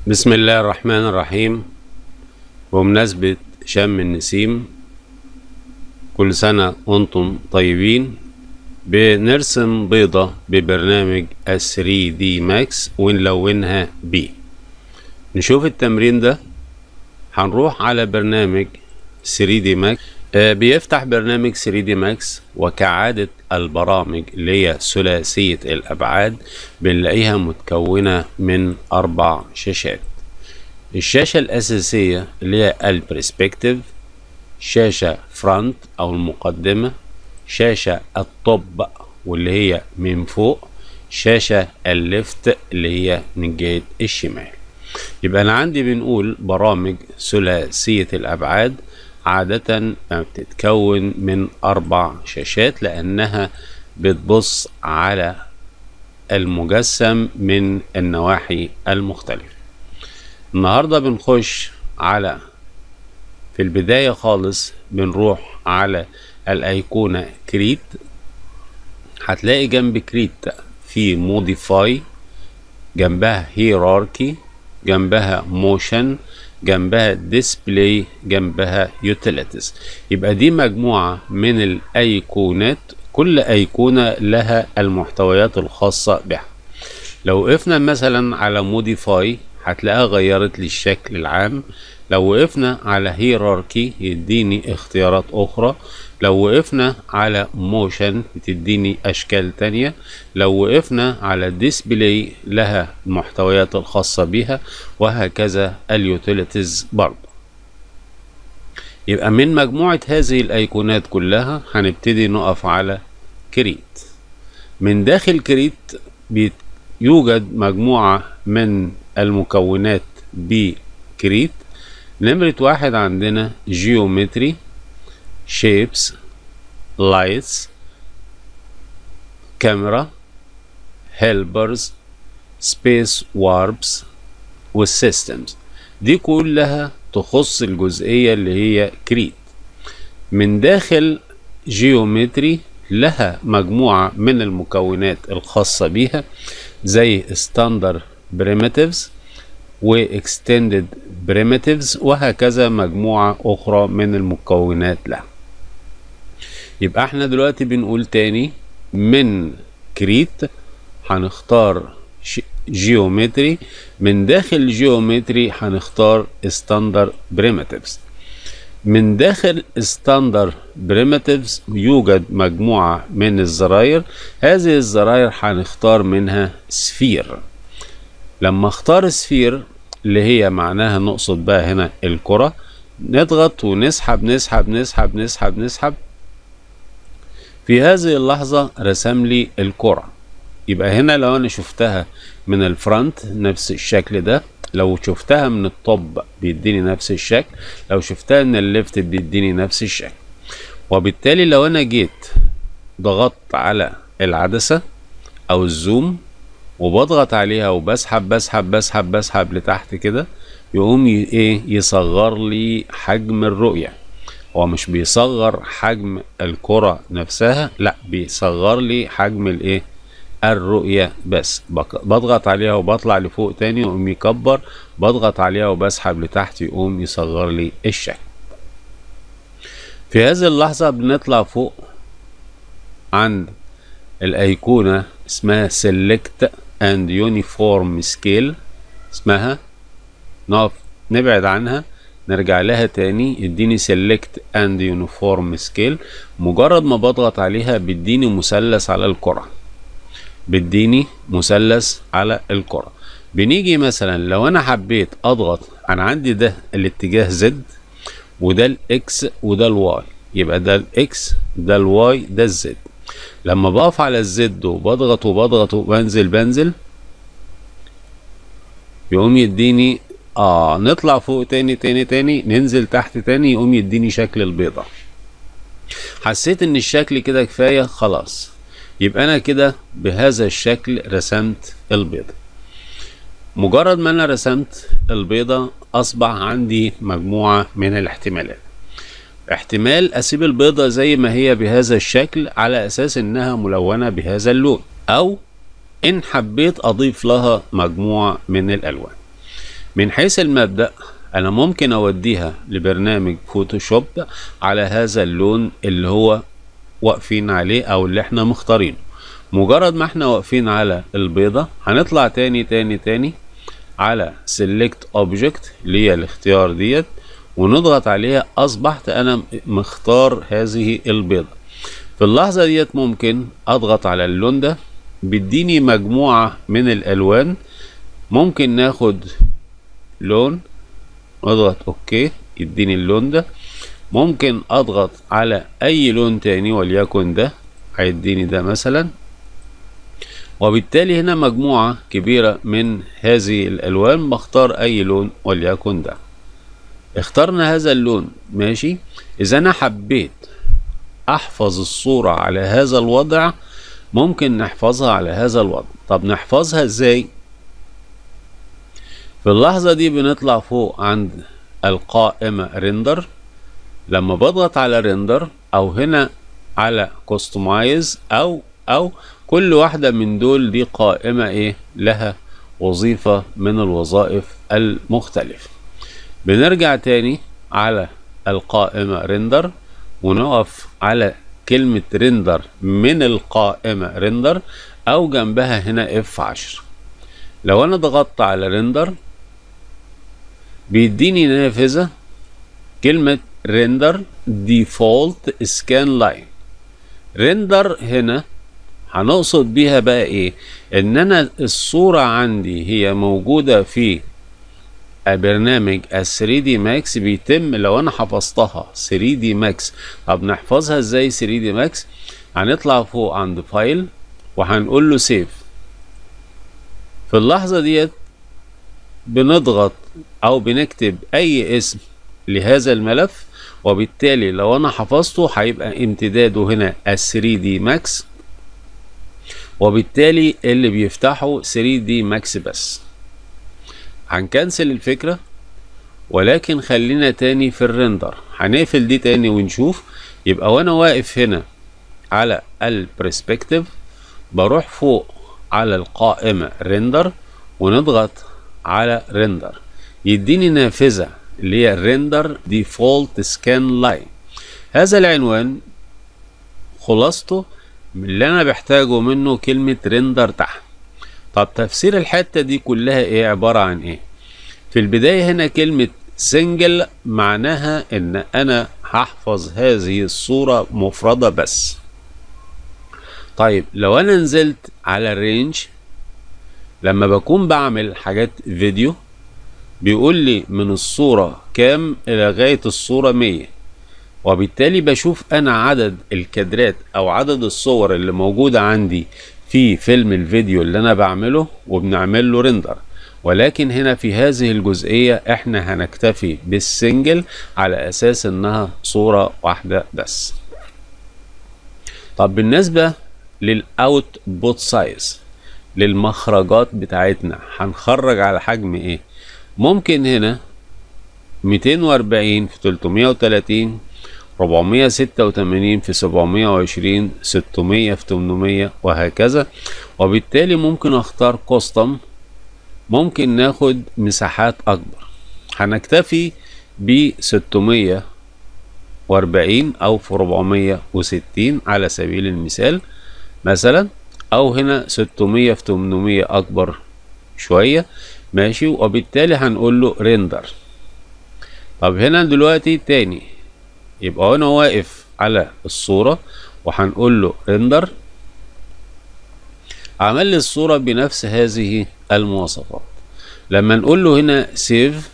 بسم الله الرحمن الرحيم بمناسبة شم النسيم كل سنة وانتم طيبين بنرسم بيضة ببرنامج ال 3 دي ماكس ونلونها بيه نشوف التمرين ده هنروح على برنامج 3 دي ماكس آه، بيفتح برنامج 3 دي ماكس وكعادة البرامج اللي هي ثلاثية الأبعاد بنلاقيها متكونة من أربع شاشات الشاشة الأساسية اللي هي البرسبكتيف شاشة فرونت أو المقدمة شاشة الطب واللي هي من فوق شاشة الليفت اللي هي من جهة الشمال يبقى أنا عندي بنقول برامج ثلاثية الأبعاد عادة بتتكون من أربع شاشات لأنها بتبص على المجسم من النواحي المختلفة النهاردة بنخش على في البداية خالص بنروح على الأيقونة كريت هتلاقي جنب كريت في موديفاي جنبها هيراركي جنبها موشن جنبها ديسبلاي جنبها يوتيليتيز يبقى دي مجموعة من الأيقونات كل أيقونة لها المحتويات الخاصة بها لو وقفنا مثلا على موديفاي هتلاقيها غيرت لي الشكل العام لو وقفنا على هيراركي يديني اختيارات اخرى لو وقفنا على موشن بتديني اشكال تانية لو وقفنا على ديسبلاي لها المحتويات الخاصة بها وهكذا اليوتيليتيز برضه يبقى من مجموعة هذه الايقونات كلها هنبتدي نقف على كريت من داخل كريت بيت يوجد مجموعة من المكونات بكريت نمرة واحد عندنا جيومتري شيبس لايتس كاميرا هيلبرز سبيس واربس والسيستمز دي كلها تخص الجزئية اللي هي كريت من داخل جيومتري لها مجموعة من المكونات الخاصة بيها زي ستاندر بريمتيفز واكستندد بريمتيفز وهكذا مجموعة أخرى من المكونات لها يبقى احنا دلوقتي بنقول تاني من كريت هنختار جيومتري من داخل جيومتري هنختار ستاندر بريمتيفز من داخل ستاندر بريمتيفز يوجد مجموعة من الزراير هذه الزراير هنختار منها سفير لما اختار سفير اللي هي معناها نقصد بقى هنا الكرة نضغط ونسحب نسحب نسحب نسحب نسحب في هذه اللحظة رسم لي الكرة يبقى هنا لو انا شفتها من الفرونت نفس الشكل ده لو شفتها من الطب بيديني نفس الشكل لو شفتها من الليفت بيديني نفس الشكل وبالتالي لو انا جيت ضغطت على العدسة او الزوم وبضغط عليها وبسحب بسحب بسحب بسحب لتحت كده يقوم ايه يصغر لي حجم الرؤية هو مش بيصغر حجم الكرة نفسها لا بيصغر لي حجم الايه الرؤية بس بضغط عليها وبطلع لفوق تاني يقوم يكبر بضغط عليها وبسحب لتحت يقوم يصغر لي الشكل في هذه اللحظة بنطلع فوق عند الأيقونة اسمها select and uniform scale اسمها نقف نبعد عنها نرجع لها تاني يديني select and uniform scale مجرد ما بضغط عليها بيديني مثلث على الكرة بيديني مثلث على الكرة بنيجي مثلا لو انا حبيت اضغط انا عندي ده الاتجاه زد وده الاكس وده الواي يبقى ده الاكس ده الواي ده الزد لما بقف على الزد وبضغط وبضغط وبنزل بنزل يقوم يديني اه نطلع فوق تاني تاني تاني ننزل تحت تاني يقوم يديني شكل البيضة حسيت ان الشكل كده كفاية خلاص يبقى انا كده بهذا الشكل رسمت البيضة مجرد ما انا رسمت البيضة اصبح عندي مجموعة من الاحتمالات احتمال اسيب البيضة زي ما هي بهذا الشكل على اساس انها ملونة بهذا اللون او ان حبيت اضيف لها مجموعة من الالوان من حيث المبدأ انا ممكن اوديها لبرنامج فوتوشوب على هذا اللون اللي هو واقفين عليه او اللي احنا مختارينه مجرد ما احنا واقفين على البيضة هنطلع تاني تاني تاني على select object اللي هي الاختيار ديت ونضغط عليها اصبحت انا مختار هذه البيضة في اللحظة ديت ممكن اضغط على اللون ده بيديني مجموعة من الالوان ممكن ناخد لون اضغط اوكي يديني اللون ده ممكن اضغط على اي لون تاني وليكن ده هيديني ده مثلا وبالتالي هنا مجموعة كبيرة من هذه الالوان بختار اي لون وليكن ده اخترنا هذا اللون ماشي اذا انا حبيت احفظ الصورة على هذا الوضع ممكن نحفظها على هذا الوضع طب نحفظها ازاي في اللحظة دي بنطلع فوق عند القائمة ريندر لما بضغط على ريندر او هنا على كوستمايز او او كل واحدة من دول دي قائمة ايه لها وظيفة من الوظائف المختلفة بنرجع تاني على القائمة ريندر ونقف على كلمة ريندر من القائمة ريندر او جنبها هنا اف عشر لو انا ضغطت على ريندر بيديني نافذة كلمة ريندر ديفولت سكان لاين ريندر هنا هنقصد بيها بقى ايه ان انا الصورة عندي هي موجودة في برنامج ال 3 دي ماكس بيتم لو انا حفظتها 3 دي ماكس طب نحفظها ازاي 3 دي ماكس هنطلع فوق عند فايل وهنقول له سيف في اللحظة ديت بنضغط او بنكتب اي اسم لهذا الملف وبالتالي لو انا حفظته هيبقى امتداده هنا ال 3 دي ماكس وبالتالي اللي بيفتحه 3 دي ماكس بس هنكنسل الفكرة ولكن خلينا تاني في الريندر هنقفل دي تاني ونشوف يبقى وانا واقف هنا على البرسبكتيف بروح فوق على القائمة ريندر ونضغط على ريندر يديني نافذة اللي هي ريندر ديفولت سكان لاين هذا العنوان خلاصته اللي انا بحتاجه منه كلمة ريندر تحت طب تفسير الحتة دي كلها ايه عبارة عن ايه في البداية هنا كلمة سنجل معناها ان انا هحفظ هذه الصورة مفردة بس طيب لو انا نزلت على الرينج لما بكون بعمل حاجات فيديو بيقول لي من الصورة كام إلى غاية الصورة مية وبالتالي بشوف أنا عدد الكادرات أو عدد الصور اللي موجودة عندي في فيلم الفيديو اللي أنا بعمله وبنعمل له ريندر ولكن هنا في هذه الجزئية احنا هنكتفي بالسنجل على أساس إنها صورة واحدة بس طب بالنسبة للأوت بوت سايز للمخرجات بتاعتنا هنخرج على حجم ايه ممكن هنا 240 في 330 486 في 720 600 في 800 وهكذا وبالتالي ممكن اختار كوستم ممكن ناخد مساحات اكبر هنكتفي ب 640 او في 460 على سبيل المثال مثلا او هنا 600 في 800 اكبر شوية ماشي وبالتالي هنقول له ريندر طب هنا دلوقتي تاني يبقى انا واقف على الصورة وهنقول له ريندر عمل لي الصورة بنفس هذه المواصفات لما نقول له هنا سيف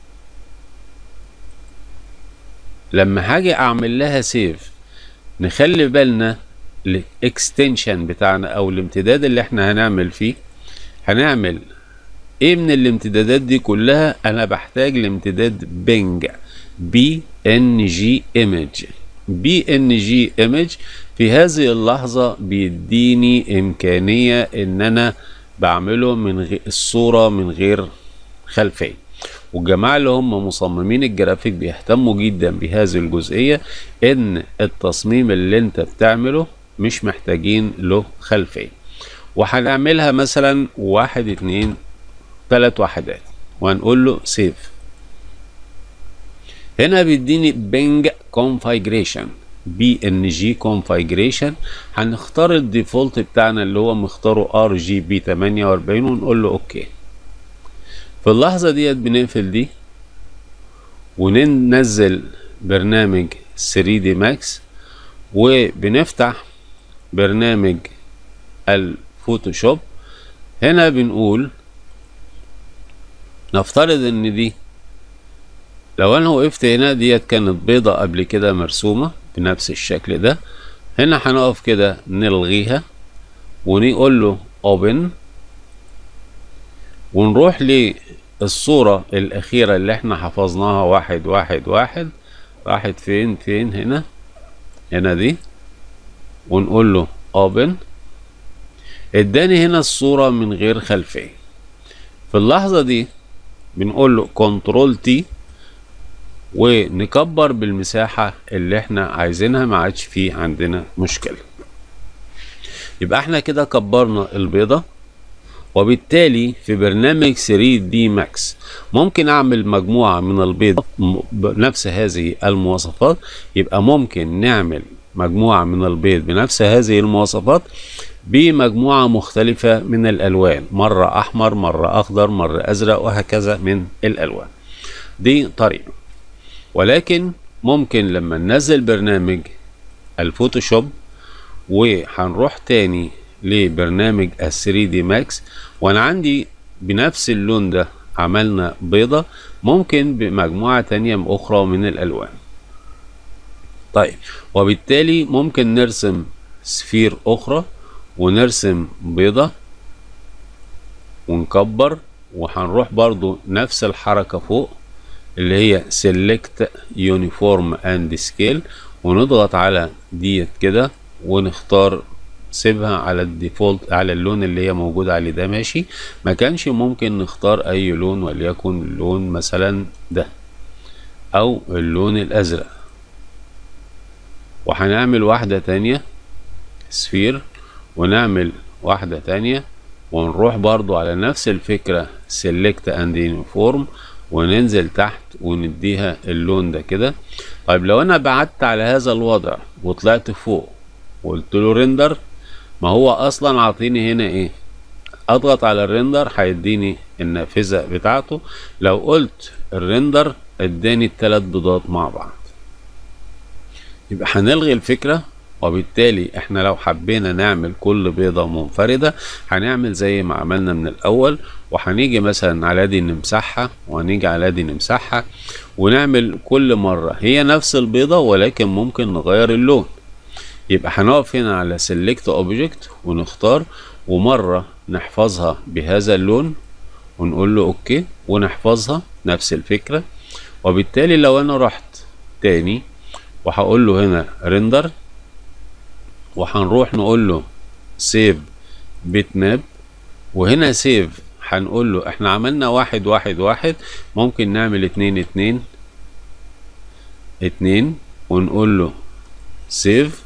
لما هاجي اعمل لها سيف نخلي بالنا الاكستنشن بتاعنا او الامتداد اللي احنا هنعمل فيه هنعمل ايه من الامتدادات دي كلها انا بحتاج لامتداد بنج بي ان جي ايمج بي ان جي ايمج في هذه اللحظة بيديني امكانية ان انا بعمله من غير الصورة من غير خلفية والجماعة اللي هم مصممين الجرافيك بيهتموا جدا بهذه الجزئية ان التصميم اللي انت بتعمله مش محتاجين له خلفية وهنعملها مثلا واحد اتنين تلات وحدات وهنقول له سيف هنا بيديني بنج كونفيجريشن بي ان جي كونفيجريشن هنختار الديفولت بتاعنا اللي هو مختاره ار جي بي 48 ونقول له اوكي في اللحظة ديت بنقفل دي وننزل برنامج 3 دي ماكس وبنفتح برنامج الفوتوشوب هنا بنقول نفترض ان دي لو انا وقفت هنا ديت كانت بيضة قبل كده مرسومة بنفس الشكل ده هنا هنقف كده نلغيها ونقول له open ونروح للصورة الأخيرة اللي احنا حفظناها واحد واحد واحد راحت فين فين هنا هنا دي ونقول له open اداني هنا الصورة من غير خلفية في اللحظة دي بنقول له كنترول تي ونكبر بالمساحة اللي احنا عايزينها ما عادش فيه عندنا مشكلة يبقى احنا كده كبرنا البيضة وبالتالي في برنامج 3 دي ماكس ممكن اعمل مجموعة من البيض بنفس هذه المواصفات يبقى ممكن نعمل مجموعة من البيض بنفس هذه المواصفات بمجموعة مختلفة من الألوان مرة أحمر مرة أخضر مرة أزرق وهكذا من الألوان دي طريقة ولكن ممكن لما ننزل برنامج الفوتوشوب وهنروح تاني لبرنامج ال 3 دي ماكس وانا عندي بنفس اللون ده عملنا بيضة ممكن بمجموعة تانية أخرى من الألوان طيب وبالتالي ممكن نرسم سفير أخرى ونرسم بيضة ونكبر وهنروح برضو نفس الحركة فوق اللي هي select uniform and scale ونضغط على ديت كده ونختار سيبها على الديفولت على اللون اللي هي موجودة عليه ده ماشي ما كانش ممكن نختار اي لون وليكن اللون مثلا ده او اللون الازرق وهنعمل واحدة تانية سفير ونعمل واحدة تانية ونروح برضو على نفس الفكرة select and uniform وننزل تحت ونديها اللون ده كده طيب لو انا بعدت على هذا الوضع وطلعت فوق وقلت له ريندر ما هو اصلا عاطيني هنا ايه اضغط على الريندر هيديني النافذة بتاعته لو قلت الريندر اداني التلات بيضات مع بعض يبقى هنلغي الفكرة وبالتالي احنا لو حبينا نعمل كل بيضة منفردة هنعمل زي ما عملنا من الاول وهنيجي مثلا على دي نمسحها وهنيجي على دي نمسحها ونعمل كل مرة هي نفس البيضة ولكن ممكن نغير اللون يبقى هنقف هنا على select object ونختار ومرة نحفظها بهذا اللون ونقول له اوكي ونحفظها نفس الفكرة وبالتالي لو انا رحت تاني وهقول له هنا ريندر وهنروح نقول له سيف بيت ماب وهنا سيف هنقول له احنا عملنا واحد واحد واحد ممكن نعمل اتنين اتنين اتنين ونقول له سيف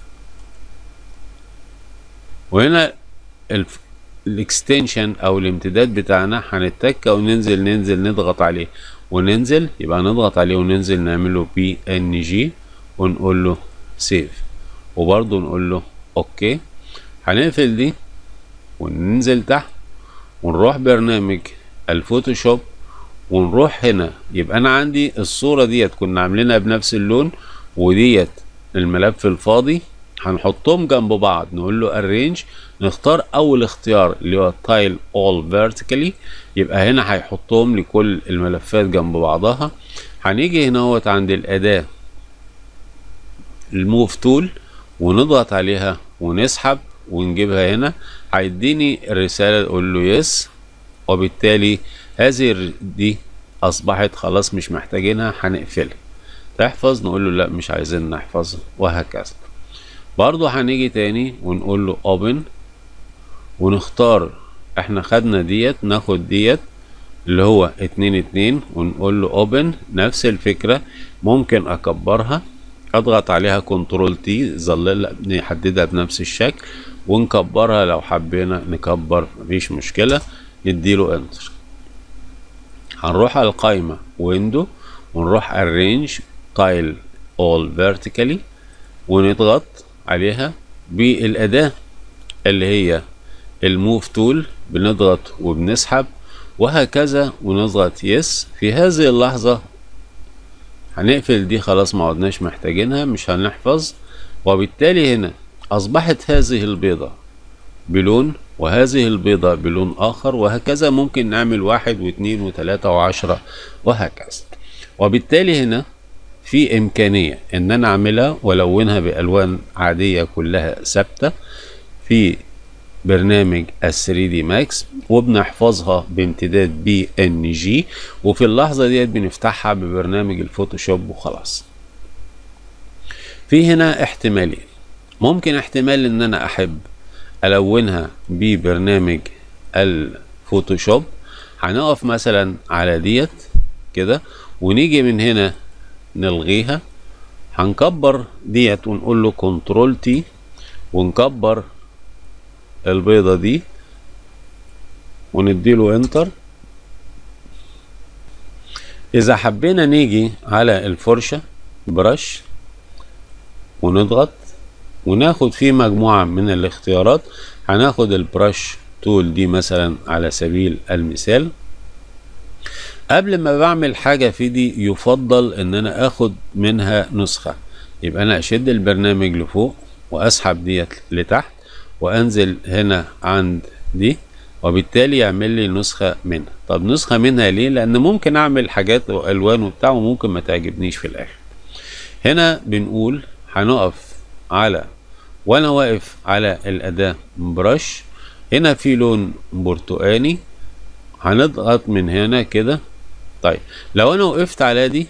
وهنا الاكستنشن او الامتداد بتاعنا هنتكة وننزل ننزل نضغط عليه وننزل يبقى نضغط عليه وننزل نعمله بي ان جي ونقول له سيف وبرضه نقول له اوكي هنقفل دي وننزل تحت ونروح برنامج الفوتوشوب ونروح هنا يبقى انا عندي الصورة ديت كنا عاملينها بنفس اللون وديت الملف الفاضي هنحطهم جنب بعض نقول له arrange نختار اول اختيار اللي هو tile all vertically يبقى هنا هيحطهم لكل الملفات جنب بعضها هنيجي هنا اهوت عند الاداة الموف تول ونضغط عليها ونسحب ونجيبها هنا هيديني الرسالة اقول له يس وبالتالي هذه دي اصبحت خلاص مش محتاجينها هنقفلها تحفظ نقول له لا مش عايزين نحفظها وهكذا برضو هنيجي تاني ونقول له open ونختار احنا خدنا ديت ناخد ديت اللي هو اتنين اتنين ونقول له open نفس الفكرة ممكن اكبرها اضغط عليها كنترول تي ظلل نحددها بنفس الشكل ونكبرها لو حبينا نكبر مفيش مشكلة نديله انتر هنروح على القائمة ويندو ونروح arrange tile all vertically ونضغط عليها بالأداة اللي هي الموف تول بنضغط وبنسحب وهكذا ونضغط يس في هذه اللحظة هنقفل دي خلاص ما عدناش محتاجينها مش هنحفظ وبالتالي هنا أصبحت هذه البيضة بلون وهذه البيضة بلون آخر وهكذا ممكن نعمل واحد واثنين وثلاثة وعشرة وهكذا وبالتالي هنا في إمكانية إن أنا أعملها وألونها بألوان عادية كلها ثابتة في برنامج ال 3 دي ماكس وبنحفظها بامتداد بي ان جي وفي اللحظة ديت بنفتحها ببرنامج الفوتوشوب وخلاص في هنا احتمالين ممكن احتمال ان انا احب الونها ببرنامج الفوتوشوب هنقف مثلا على ديت كده ونيجي من هنا نلغيها هنكبر ديت ونقول له كنترول تي ونكبر البيضة دي ونديله انتر اذا حبينا نيجي على الفرشة برش ونضغط وناخد فيه مجموعة من الاختيارات هناخد البرش تول دي مثلا على سبيل المثال قبل ما بعمل حاجة في دي يفضل ان انا اخد منها نسخة يبقى انا اشد البرنامج لفوق واسحب ديت لتحت وانزل هنا عند دي وبالتالي يعمل لي نسخة منها طب نسخة منها ليه لان ممكن اعمل حاجات والوان وبتاع وممكن ما تعجبنيش في الاخر هنا بنقول هنقف على وانا واقف على الاداة برش هنا في لون برتقاني هنضغط من هنا كده طيب لو انا وقفت على دي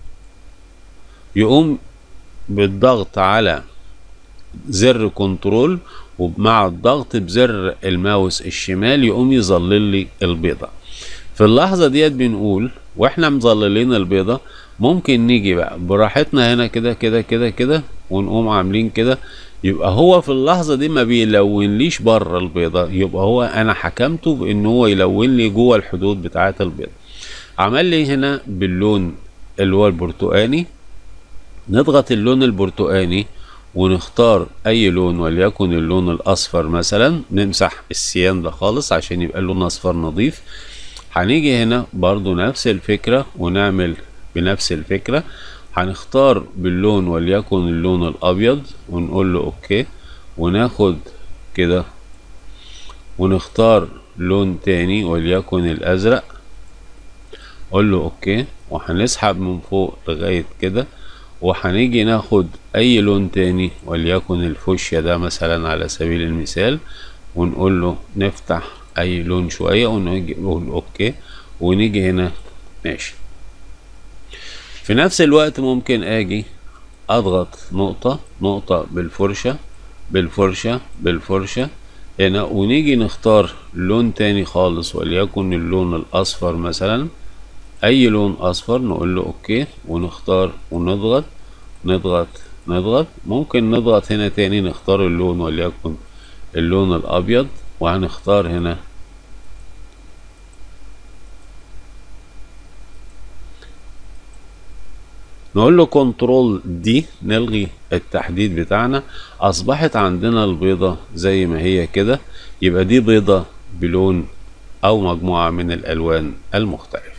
يقوم بالضغط على زر كنترول ومع الضغط بزر الماوس الشمال يقوم يظلل لي البيضة في اللحظة ديت بنقول واحنا مظللين البيضة ممكن نيجي بقى براحتنا هنا كده كده كده كده ونقوم عاملين كده يبقى هو في اللحظة دي ما بيلونليش بره البيضة يبقى هو انا حكمته بان هو يلون لي جوه الحدود بتاعة البيضة عمل لي هنا باللون اللي هو البرتقاني نضغط اللون البرتقاني ونختار اي لون وليكن اللون الاصفر مثلا نمسح السيان ده خالص عشان يبقى اللون اصفر نظيف هنيجي هنا برضو نفس الفكرة ونعمل بنفس الفكرة هنختار باللون وليكن اللون الابيض ونقول له اوكي وناخد كده ونختار لون تاني وليكن الازرق قول له اوكي وهنسحب من فوق لغاية كده وهنيجي ناخد اي لون تاني وليكن الفوشيا ده مثلا على سبيل المثال ونقول له نفتح اي لون شوية ونيجي نقول اوكي ونيجي هنا ماشي في نفس الوقت ممكن اجي اضغط نقطة نقطة بالفرشة بالفرشة بالفرشة هنا ونيجي نختار لون تاني خالص وليكن اللون الاصفر مثلا اي لون اصفر نقول له اوكي ونختار ونضغط نضغط نضغط ممكن نضغط هنا تاني نختار اللون وليكن اللون الابيض وهنختار هنا نقول له كنترول دي نلغي التحديد بتاعنا اصبحت عندنا البيضة زي ما هي كده يبقى دي بيضة بلون او مجموعة من الالوان المختلفة